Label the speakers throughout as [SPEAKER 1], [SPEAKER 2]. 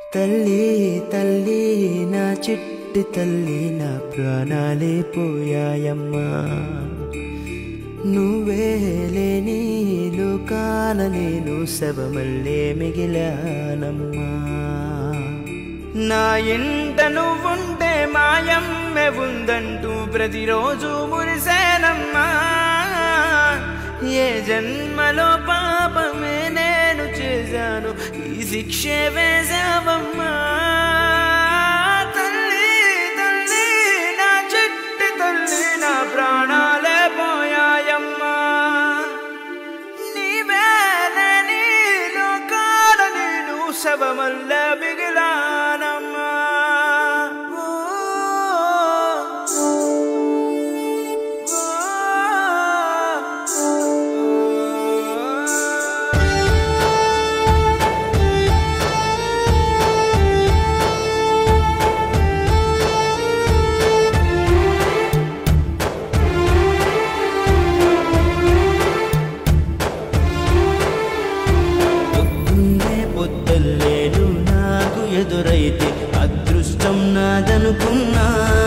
[SPEAKER 1] తల్లి తల్లి నా చిట్టి తల్లి నా ప్రాణాలే పోయాయమ్మా నువ్వే లేని లోకాన నేను శవమల్లే మిగిలానమ్మా నా ఇంట నువ్వుంటే మాయమ్మె ఉందంటూ ప్రతిరోజు మురిసేనమ్మా ఏ జన్మలో పాపమే నేను చేశాను ఈ శిక్షే వేశావమ్మా తల్లి తల్లి నా చెట్టి తల్లి నా ప్రాణాలే పోయాయమ్మా నీవేలే నీ లోకాల నేను శవమల్ల మిగిలానమ్మా ఓ, పొద్దున్నే పొద్దుల్లేను నాకు ఎదురైతే అదృష్టం నాదనుకున్నా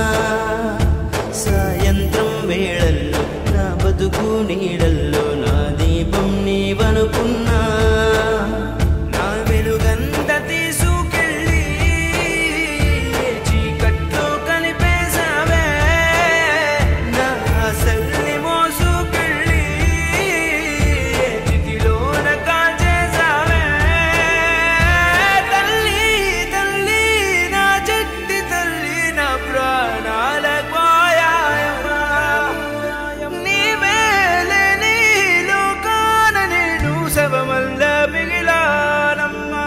[SPEAKER 1] సాయంత్రం వేళల్లో నా బతుకు నీడల్లో నా దీపం నీవనుకున్నా నా వెలుగంత తీసుకెళ్ళి చీకట్లో కనిపేశావే నా ఆశల్ని మోసుకెళ్ళి చితిలోన కాల్చేశావే తల్లి తల్లి నా చెట్టి తల్లి నా ప్రాణాల పోయాయమ్మా నీవేలే నీ లోకాన నేను శవమల్ల మిగిలానమ్మా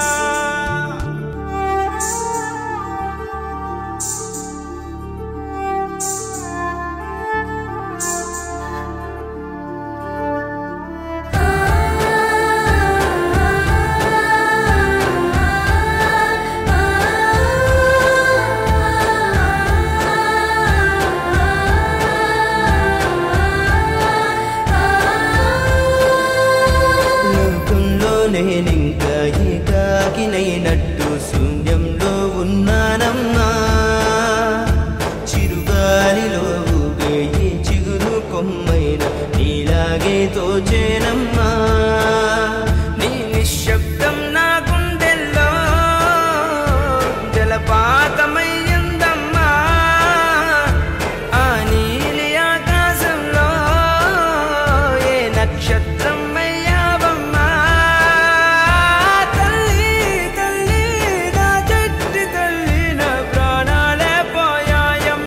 [SPEAKER 1] లోకంలో నేనింకా ఏకాకినైనట్టు శూన్యంలో ఉన్నానమ్మా చిరుగాలిలో ఊగే ఈ చిగురు కొమ్మైన నీలాగే తోచేనమ్మా